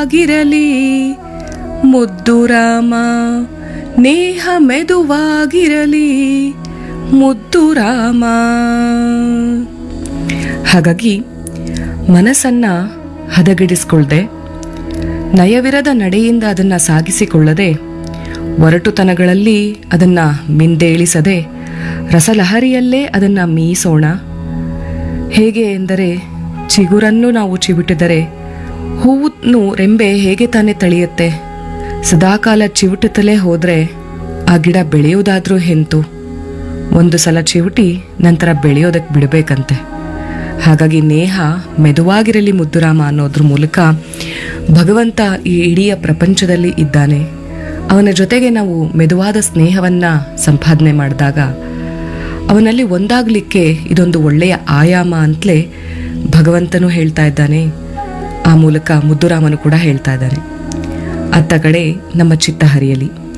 ಮೆದುವಾಗಿರಲಿ ಮುದ್ದು ರಾಮ ನೇಹ ಮೆದುವಾಗಿರಲಿ ಮುದ್ದು ರಾಮ ಹಾಗಾಗಿ ಮನಸ್ಸನ್ನ ಹದಗೆಡಿಸ್ಕೊಳ್ದೆ ನಯವಿರದ ನಡೆಯಿಂದ ಅದನ್ನು ಸಾಗಿಸಿಕೊಳ್ಳದೆ ಒರಟುತನಗಳಲ್ಲಿ ಅದನ್ನು ಮಿಂದೇಳಿಸದೆ ರಸಲಹರಿಯಲ್ಲೇ ಅದನ್ನು ಮೀಸೋಣ ಹೇಗೆ ಎಂದರೆ ಚಿಗುರನ್ನು ನಾವು ಚಿವುಟಿದರೆ ಹೂವನ್ನು ರೆಂಬೆ ಹೇಗೆ ತಾನೇ ತಳೆಯುತ್ತೆ ಸದಾಕಾಲ ಚಿವುಟುತ್ತಲೇ ಹೋದರೆ ಆ ಗಿಡ ಬೆಳೆಯೋದಾದ್ರೂ ಹೆಂತು ಒಂದು ಸಲ ಚಿವುಟಿ ನಂತರ ಬೆಳೆಯೋದಕ್ಕೆ ಬಿಡಬೇಕಂತೆ ಹಾಗಾಗಿ ನೇಹ ಮೆದುವಾಗಿರಲಿ ಮುದ್ದುರಾಮ ಅನ್ನೋದ್ರ ಮೂಲಕ ಭಗವಂತ ಈ ಇಡೀ ಪ್ರಪಂಚದಲ್ಲಿ ಇದ್ದಾನೆ ಅವನ ಜೊತೆಗೆ ನಾವು ಮೆದುವಾದ ಸ್ನೇಹವನ್ನ ಸಂಪಾದನೆ ಮಾಡಿದಾಗ ಅವನಲ್ಲಿ ಒಂದಾಗಲಿಕ್ಕೆ ಇದೊಂದು ಒಳ್ಳೆಯ ಆಯಾಮ ಅಂತಲೇ ಭಗವಂತನು ಹೇಳ್ತಾ ಇದ್ದಾನೆ ಆ ಮೂಲಕ ಮುದ್ದುರಾಮನು ಕೂಡ ಹೇಳ್ತಾ ಇದ್ದಾನೆ ಅತ್ತ ಕಡೆ ನಮ್ಮ ಚಿತ್ತ ಹರಿಯಲಿ